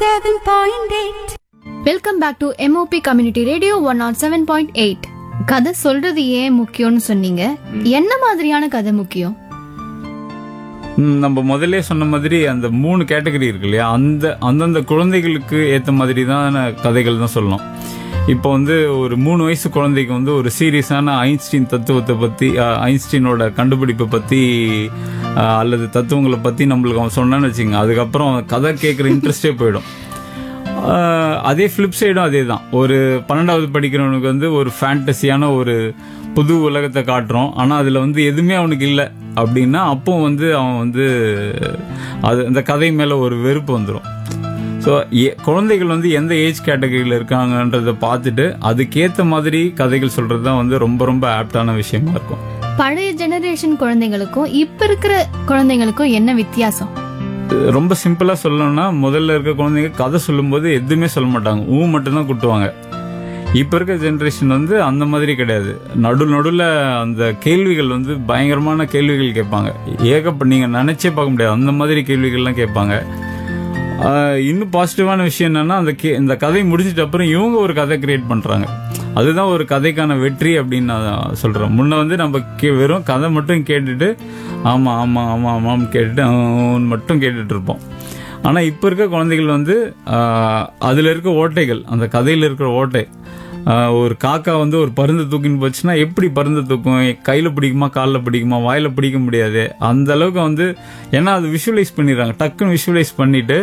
7.8 welcome back to MOP community radio one nought seven point eight கதை சொல்றது ஏன் முக்கியம்னு சொன்னீங்க என்ன மாதிரியான கதை முக்கியம் ம், நம்ம முதல்ல சொன்ன மாதிரி அந்த மூணு கேட்டகரி இருக்கு இல்லையா அந்த அந்தந்த குழந்தைகளுக்கு ஏத்த மாதிரி தான் கதைகள் தான் சொல்லணும் இப்போ வந்து ஒரு மூணு வயசு குழந்தைக்கு வந்து ஒரு சீரியஸான ஐன்ஸ்டீன் தத்துவத்தை பத்தி அஹ், ஐன்ஸ்டீனோட கண்டுபிடிப்பை பத்தி அஹ், அல்லது தத்துவங்களை பத்தி நம்மளுக்கு அவன் சொன்னான்னு வச்சுங்க அதுக்கப்புறம் கதை கேட்குற இன்ட்ரெஸ்டே போயிடும் ஆஹ் அதே ஃபிளிப் சைடும் அதே தான் ஒரு பன்னெண்டாவது படிக்கிறவனுக்கு வந்து ஒரு ஃபேண்டசியான ஒரு புது உலகத்தை காட்டுறோம் ஆனால் அதில் வந்து எதுவுமே அவனுக்கு இல்லை அப்படின்னா அப்போ வந்து அவன் வந்து அது அந்த கதை மேலே ஒரு வெறுப்பு வந்துடும் ஸோ குழந்தைகள் வந்து எந்த ஏஜ் கேட்டகரியில் இருக்காங்கன்றதை பார்த்துட்டு அதுக்கேற்ற மாதிரி கதைகள் சொல்கிறது தான் வந்து ரொம்ப ரொம்ப ஆப்டான விஷயமா இருக்கும் பழைய ஜெனரேஷன் குழந்தைங்களுக்கும் இப்ப இருக்கிற குழந்தைங்களுக்கும் என்ன வித்தியாசம் ரொம்ப சிம்பிளா சொல்லணும்னா முதல்ல இருக்க குழந்தைங்க கதை சொல்லும்போது எதுவுமே சொல்ல மாட்டாங்க ஊ மட்டும்தான் குட்டுவாங்க இப்ப இருக்க ஜெனரேஷன் வந்து அந்த மாதிரி கிடையாது நடு நடுல அந்த கேள்விகள் வந்து பயங்கரமான கேள்விகள் கேட்பாங்க ஏகப்ப நீங்க நினைச்சே பார்க்க முடியாது அந்த மாதிரி கேள்விகள்லாம் கேட்பாங்க ஆஹ் இன்னும் பாசிட்டிவான விஷயம் என்னன்னா அந்த கே- இந்த கதை முடிஞ்சிட்ட அப்புறம் இவங்க ஒரு கதை கிரியேட் பண்றாங்க அதுதான் ஒரு கதைக்கான வெற்றி அப்படின்னு நான் சொல்றேன் முன்ன வந்து நம்ம கே- வெறும் கதை மட்டும் கேட்டுட்டு ஆமா ஆமா ஆமா ஆமான்னு கேட்டுட்டு ஆன்னு மட்டும் கேட்டுட்டு இருப்போம் ஆனா இப்ப இருக்க குழந்தைகள் வந்து ஆஹ், அதுல இருக்க ஓட்டைகள் அந்த கதையில இருக்கிற ஓட்டை ஆஹ், ஒரு காக்கா வந்து ஒரு பருந்து தூக்கின்னு போச்சுன்னா எப்படி பருந்து தூக்கும் கையில பிடிக்குமா காலில் பிடிக்குமா வாயில பிடிக்க முடியாது அந்த அளவுக்கு வந்து ஏன்னா அது விஷுவலைஸ் பண்ணிடுறாங்க டக்குன்னு விஷுவலைஸ் பண்ணிட்டு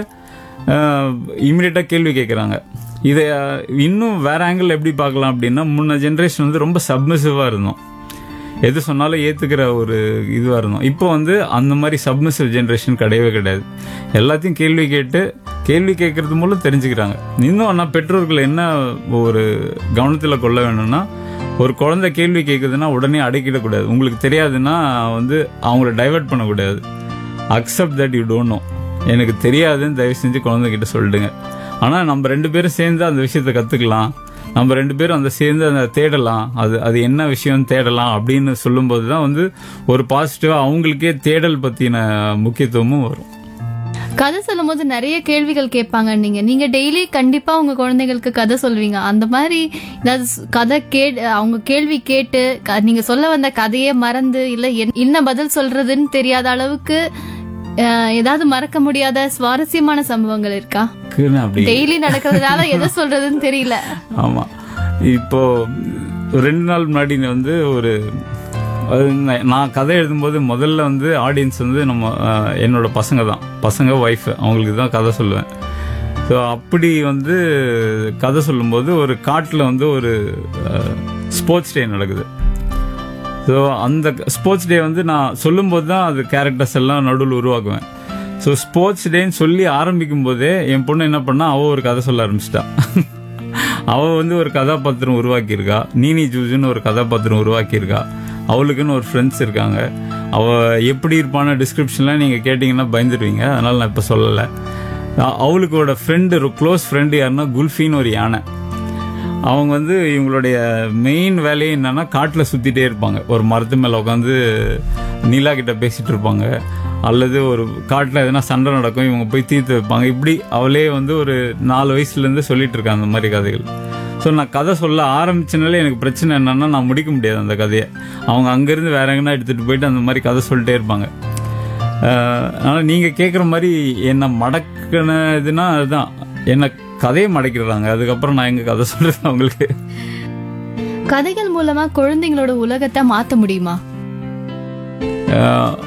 இமீடியட்டா கேள்வி கேட்குறாங்க இதை அஹ், இன்னும் வேற ஆங்கிள் எப்படி பார்க்கலாம் அப்படின்னா முன்ன ஜென்ரேஷன் வந்து ரொம்ப சப்மிசிவா இருந்தோம் எது சொன்னாலும் ஏத்துக்கிற ஒரு இதுவா இருந்தோம் இப்போ வந்து அந்த மாதிரி சப்மிசிவ் ஜென்ரேஷன் கிடையவே கிடையாது எல்லாத்தையும் கேள்வி கேட்டு கேள்வி கேட்கறது மூலம் தெரிஞ்சுக்கிறாங்க இன்னும் ஆனால் பெற்றோர்கள் என்ன ஒரு கவனத்தில் கொள்ள வேணும்னா ஒரு குழந்தை கேள்வி கேட்குதுன்னா உடனே அடக்கிடக்கூடாது உங்களுக்கு தெரியாதுன்னா வந்து அவங்கள டைவர்ட் பண்ணக்கூடாது accept that you don't know எனக்கு தெரியாதுன்னு தயவு செஞ்சு குழந்தைகிட்ட சொல்லிடுங்க ஆனால் நம்ம ரெண்டு பேரும் சேர்ந்து அந்த விஷயத்தை கற்றுக்கலாம் நம்ம ரெண்டு பேரும் அந்த சேர்ந்து அந்த தேடலாம் அது அது என்ன விஷயம் தேடலாம் அப்படின்னு சொல்லும்போது தான் வந்து ஒரு பாசிட்டிவாக அவங்களுக்கே தேடல் பற்றின முக்கியத்துவமும் வரும் கதை சொல்லும் போது நிறைய கேள்விகள் கேட்பாங்க நீங்க நீங்க டெய்லி கண்டிப்பா உங்க குழந்தைகளுக்கு கதை சொல்வீங்க அந்த மாதிரி ஏதாவது ஸ்- கதை கே அவங்க கேள்வி கேட்டு க- நீங்க சொல்ல வந்த கதையே மறந்து இல்ல என்- என்ன பதில் சொல்றதுன்னு தெரியாத அளவுக்கு அஹ், ஏதாவது மறக்க முடியாத சுவாரஸ்யமான சம்பவங்கள் இருக்கா இருக்குன்னு அப்படி டெய்லி நடக்கிறதுனால எதை சொல்றதுன்னு தெரியல ஆமா இப்போ ஒரு ரெண்டு நாள் முன்னாடி வந்து ஒரு அது ந- நான் கதை எழுதும்போது முதல்ல வந்து ஆடியன்ஸ் வந்து நம்ம அஹ், என்னோட பசங்க தான் பசங்க ஒய்ஃப் அவங்களுக்கு தான் கதை சொல்லுவேன் ஸோ அப்படி வந்து கதை சொல்லும்போது ஒரு காட்டில் வந்து ஒரு ஸ்போர்ட்ஸ் டே நடக்குது ஸோ அந்த ஸ்போர்ட்ஸ் டே வந்து நான் சொல்லும்போது தான் அது கேரக்டர்ஸ் எல்லாம் நடுவில் உருவாக்குவேன் ஸோ ஸ்போர்ட்ஸ் டேன்னு சொல்லி ஆரம்பிக்கும் போதே என் பொண்ணு என்ன பண்ணா அவ ஒரு கதை சொல்ல ஆரம்பிச்சிட்டா அவ வந்து ஒரு கதாபாத்திரம் உருவாக்கியிருக்கா நீனி ஜூஜுன்னு ஒரு கதாபாத்திரம் உருவாக்கியிருக்கா அவளுக்குன்னு ஒரு ஃப்ரெண்ட்ஸ் இருக்காங்க அவ எப்படி இருப்பான டிஸ்கிரிப்ஷன்லாம் நீங்க கேட்டீங்கன்னா பயந்துடுவீங்க அதனால நான் இப்போ சொல்லலை அ- அவளுக்கோட ஃப்ரெண்டு க்ளோஸ் ஃப்ரெண்டு யாருன்னா குல்ஃபின்னு ஒரு யானை அவங்க வந்து இவங்களுடைய மெயின் வேலையே என்னன்னா காட்டில் சுத்திட்டே இருப்பாங்க ஒரு மரத்து மேல உட்காந்து நீலா கிட்ட பேசிட்டு இருப்பாங்க அல்லது ஒரு காட்டில் எதனா சண்டை நடக்கும் இவங்க போய் தீர்த்து வைப்பாங்க இப்படி அவளே வந்து ஒரு நாலு வயசுல இருந்து சொல்லிட்டு இருக்காங்க அந்த மாதிரி கதைகள் ஸோ நான் கதை சொல்ல ஆரம்பிச்சனாலே எனக்கு பிரச்சனை என்னன்னா நான் முடிக்க முடியாது அந்த கதையை அவங்க அங்கேருந்து வேற எங்கன்னா எடுத்துட்டு போயிட்டு அந்த மாதிரி கதை சொல்லிட்டே இருப்பாங்க ஆஹ் ஆனா நீங்க கேக்குற மாதிரி என்ன மடக்குனதுன்னா அதுதான் என்ன கதையை மடக்கிடுறாங்க அதுக்கப்புறம் நான் எங்க கதை சொல்றது அவங்களுக்கு கதைகள் மூலமா குழந்தைங்களோட உலகத்தை மாத்த முடியுமா ஆஹ்